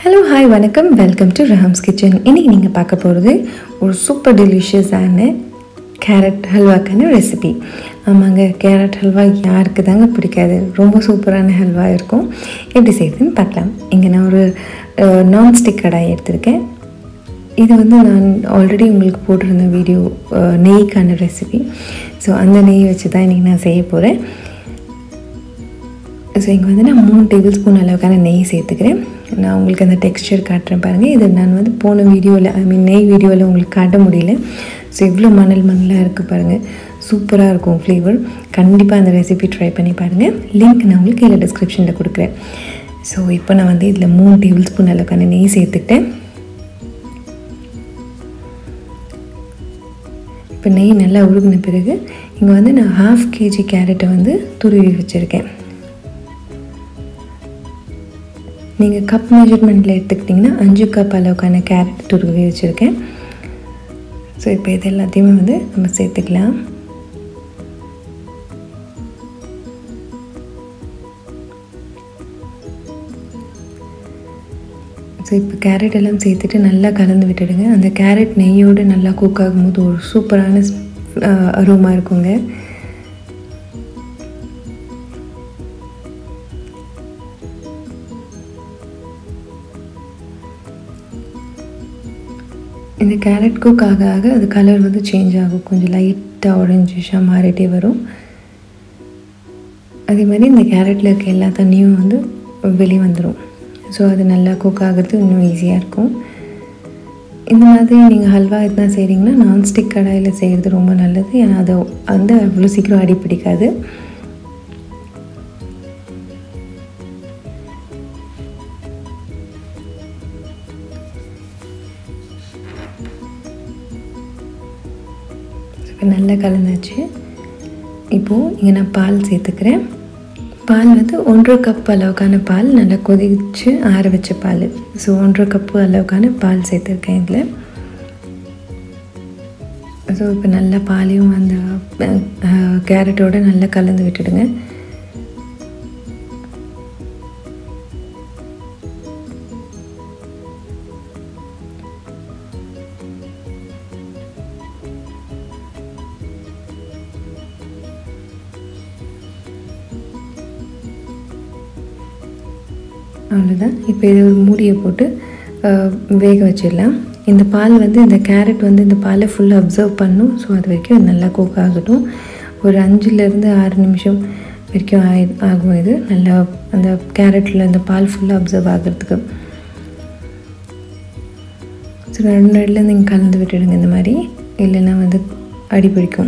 hello hi வணக்கம் welcome to Raham's kitchen இன்றைக்கி நீங்கள் பார்க்க போகிறது ஒரு சூப்பர் டெலிஷியஸான கேரட் ஹல்வாக்கான ரெசிபி ஆமாங்க கேரட் ஹல்வா யாருக்கு தாங்க பிடிக்காது ரொம்ப சூப்பரான ஹல்வா இருக்கும் எப்படி செய்யுதுன்னு பார்க்கலாம் இங்கே நான் ஒரு நான்ஸ்டிக் கடாய் எடுத்திருக்கேன் இது வந்து நான் ஆல்ரெடி உங்களுக்கு போட்டிருந்த வீடியோ நெய்க்கான ரெசிபி ஸோ அந்த நெய் வச்சு தான் இன்றைக்கி நான் செய்ய போகிறேன் ஸோ இங்கே வந்து நான் மூணு டேபிள் ஸ்பூன் அளவுக்கான நெய் சேர்த்துக்கிறேன் நான் உங்களுக்கு அந்த டெக்ஸ்டர் காட்டுறேன் பாருங்கள் இது நான் வந்து போன வீடியோவில் ஐ மீன் நெய் வீடியோவில் உங்களுக்கு காட்ட முடியல ஸோ இவ்வளோ மணல் மணலாக இருக்குது பாருங்கள் சூப்பராக இருக்கும் ஃப்ளேவர் கண்டிப்பாக அந்த ரெசிபி ட்ரை பண்ணி பாருங்கள் லிங்க் நான் உங்களுக்கு கீழே டிஸ்கிரிப்ஷனில் கொடுக்குறேன் ஸோ இப்போ நான் வந்து இதில் மூணு டேபிள் ஸ்பூன் அளவுக்கான நெய் சேர்த்துக்கிட்டேன் இப்போ நெய் நல்லா உருகின பிறகு இங்கே வந்து நான் ஹாஃப் கேஜி கேரட்டை வந்து துருவி வச்சுருக்கேன் நீங்கள் கப் மெஷர்மெண்ட்டில் எடுத்துக்கிட்டிங்கன்னா அஞ்சு கப் அளவுக்கான கேரட் துருவி வச்சுருக்கேன் ஸோ இப்போ இது எல்லாத்தையுமே வந்து நம்ம சேர்த்துக்கலாம் ஸோ இப்போ கேரட் எல்லாம் சேர்த்துட்டு நல்லா கலந்து விட்டுடுங்க அந்த கேரட் நெய்யோடு நல்லா குக் ஆகும்போது ஒரு சூப்பரான அரோமா இருக்குங்க இந்த கேரட் குக் ஆக ஆக அது கலர் வந்து சேஞ்ச் ஆகும் கொஞ்சம் லைட்டாக ஆரஞ்சிஷாக மாறிட்டே வரும் அதே மாதிரி இந்த கேரட்டில் இருக்க எல்லா தண்ணியும் வந்து வெளியே வந்துடும் ஸோ அது நல்லா குக் ஆகிறது இன்னும் ஈஸியாக இருக்கும் இந்த மாதிரி நீங்கள் ஹல்வா எதுனா செய்கிறீங்கன்னா நான்ஸ்டிக் கடாயில் செய்கிறது ரொம்ப நல்லது ஏன்னா அதை வந்து அவ்வளோ சீக்கிரம் அடி பிடிக்காது இப்போ நல்லா கலந்தாச்சு இப்போது இங்கே நான் பால் சேர்த்துக்கிறேன் பால் வந்து ஒன்றரை கப் அளவுக்கான பால் நல்லா கொதிச்சு ஆற வச்ச பால் ஸோ ஒன்றரை கப்பு அளவுக்கான பால் சேர்த்துருக்கேன் இதில் ஸோ இப்போ நல்லா பாலையும் அந்த கேரட்டோடு நல்லா கலந்து விட்டுடுங்க அவ்வளோதான் இப்போ இது ஒரு மூடியை போட்டு வேக வச்சிடலாம் இந்த பால் வந்து இந்த கேரட் வந்து இந்த பாலை ஃபுல்லாக அப்சர்வ் பண்ணும் ஸோ அது வரைக்கும் நல்லா குக் ஆகட்டும் ஒரு அஞ்சுலேருந்து ஆறு நிமிஷம் வரைக்கும் ஆயி ஆகும் இது நல்லா அந்த கேரட்டில் இந்த பால் ஃபுல்லாக அப்சர்வ் ஆகிறதுக்கு ஸோ ரெண்டு நடுவில் நீங்கள் கலந்து விட்டுடுங்க இந்த மாதிரி இல்லைன்னா வந்து அடி பிடிக்கும்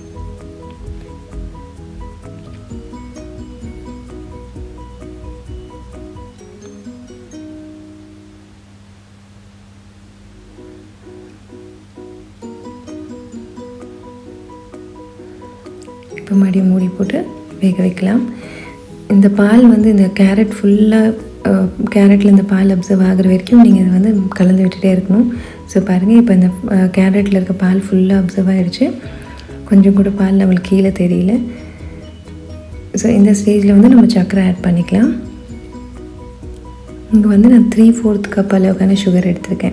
இப்போ மறுபடியும் மூடி போட்டு வேக வைக்கலாம் இந்த பால் வந்து இந்த கேரட் ஃபுல்லாக கேரட்டில் இந்த பால் அப்சர்வ் ஆகிற வரைக்கும் நீங்கள் இதை வந்து கலந்து விட்டுட்டே இருக்கணும் ஸோ பாருங்கள் இப்போ இந்த கேரட்டில் இருக்க பால் ஃபுல்லாக அப்சர்வ் ஆகிடுச்சு கொஞ்சம் கூட பால் நம்மளுக்கு கீழே தெரியல ஸோ இந்த ஸ்டேஜில் வந்து நம்ம சர்க்கரை ஆட் பண்ணிக்கலாம் இங்கே வந்து நான் த்ரீ ஃபோர்த் கப் அளவுக்கான சுகர் எடுத்திருக்கேன்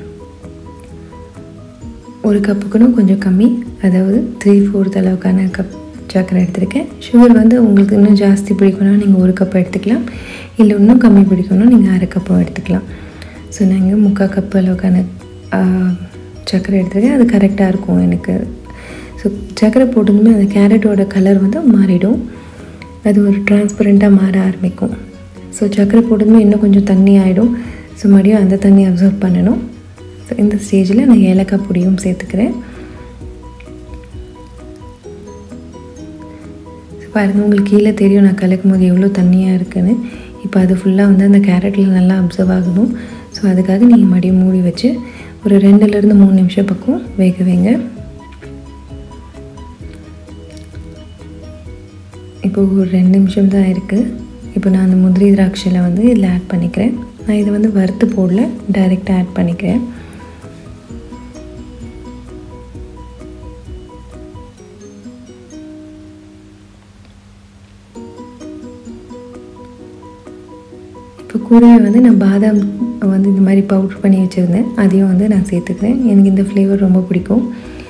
ஒரு கப்புக்குன்னு கொஞ்சம் கம்மி அதாவது த்ரீ ஃபோர்த் அளவுக்கான கப் சர்க்கரை எடுத்திருக்கேன் சுகர் வந்து உங்களுக்கு இன்னும் ஜாஸ்தி பிடிக்கணும்னா நீங்கள் ஒரு கப் எடுத்துக்கலாம் இல்லை இன்னும் கம்மி பிடிக்கணும் நீங்கள் அரை கப்பும் எடுத்துக்கலாம் ஸோ நாங்கள் முக்கால் கப் அளவுக்கான சர்க்கரை எடுத்திருக்கேன் அது கரெக்டாக இருக்கும் எனக்கு ஸோ சர்க்கரை போட்டதுமே அந்த கேரட்டோட கலர் வந்து மாறிடும் அது ஒரு டிரான்ஸ்பரண்ட்டாக மாற ஆரம்பிக்கும் ஸோ சர்க்கரை போட்டதுமே இன்னும் கொஞ்சம் தண்ணி ஆகிடும் ஸோ மறுபடியும் அந்த தண்ணி அப்சர்வ் பண்ணணும் ஸோ இந்த ஸ்டேஜில் நான் ஏலக்காய் பொடியும் சேர்த்துக்கிறேன் பாருங்கள் உங்களுக்கு கீழே தெரியும் நான் கலக்கும் போது எவ்வளோ தண்ணியாக இருக்குன்னு இப்போ அது ஃபுல்லாக வந்து அந்த கேரட்டில் நல்லா அப்சர்வ் ஆகணும் ஸோ அதுக்காக நீங்கள் மறுபடியும் மூடி வச்சு ஒரு ரெண்டுலேருந்து மூணு நிமிஷம் பக்கம் வேக வைங்க இப்போ ஒரு ரெண்டு நிமிஷம் தான் இருக்குது இப்போ நான் அந்த முந்திரி திராட்சையில் வந்து இதில் ஆட் பண்ணிக்கிறேன் நான் இதை வந்து வறுத்து போடல டைரெக்டாக ஆட் பண்ணிக்கிறேன் இப்போ கூடவே வந்து நான் பாதாம் வந்து இந்த மாதிரி பவுட்ரு பண்ணி வச்சுருந்தேன் அதையும் வந்து நான் சேர்த்துக்கிறேன் எனக்கு இந்த ஃப்ளேவர் ரொம்ப பிடிக்கும்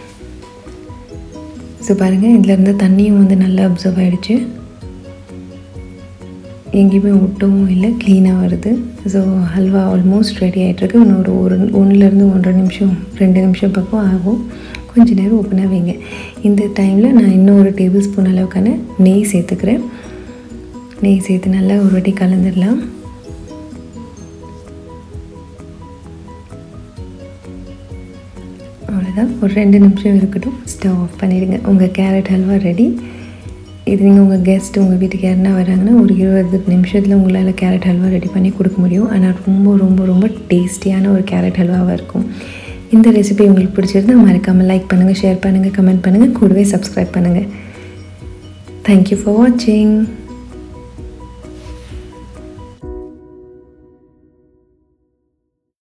ஸோ பாருங்கள் இதில் இருந்த தண்ணியும் வந்து நல்லா அப்சர்வ் ஆகிடுச்சு எங்கேயுமே ஒட்டவும் இல்லை க்ளீனாக வருது ஸோ ஹல்வா ஆல்மோஸ்ட் ரெடி ஆகிட்டுருக்கு இன்னொரு ஒரு ஒன்றுலேருந்து ஒன்றரை நிமிஷம் ரெண்டு நிமிஷம் பக்கம் ஆகும் கொஞ்ச நேரம் ஓப்பனாக வைங்க இந்த டைமில் நான் இன்னும் ஒரு டேபிள் ஸ்பூன் அளவுக்கான நெய் சேர்த்துக்கிறேன் நெய் சேர்த்து நல்லா ஒரு வாட்டி கலந்துடலாம் அவ்வளோதான் ஒரு ரெண்டு நிமிஷம் இருக்கட்டும் ஸ்டவ் ஆஃப் பண்ணிடுங்க உங்கள் கேரட் ஹல்வா ரெடி இது நீங்கள் உங்கள் கெஸ்ட் உங்கள் வீட்டுக்கு யாருன்னா வராங்கன்னா ஒரு இருபது நிமிஷத்தில் உங்களால் கேரட் ஹல்வா ரெடி பண்ணி கொடுக்க முடியும் ஆனால் ரொம்ப ரொம்ப ரொம்ப டேஸ்டியான ஒரு கேரட் ஹல்வாவாக இருக்கும் இந்த ரெசிபி உங்களுக்கு பிடிச்சிருந்தா மறக்காமல் லைக் பண்ணுங்கள் ஷேர் பண்ணுங்கள் கமெண்ட் பண்ணுங்கள் கூடவே சப்ஸ்கிரைப் பண்ணுங்கள் தேங்க்யூ ஃபார் வாட்சிங்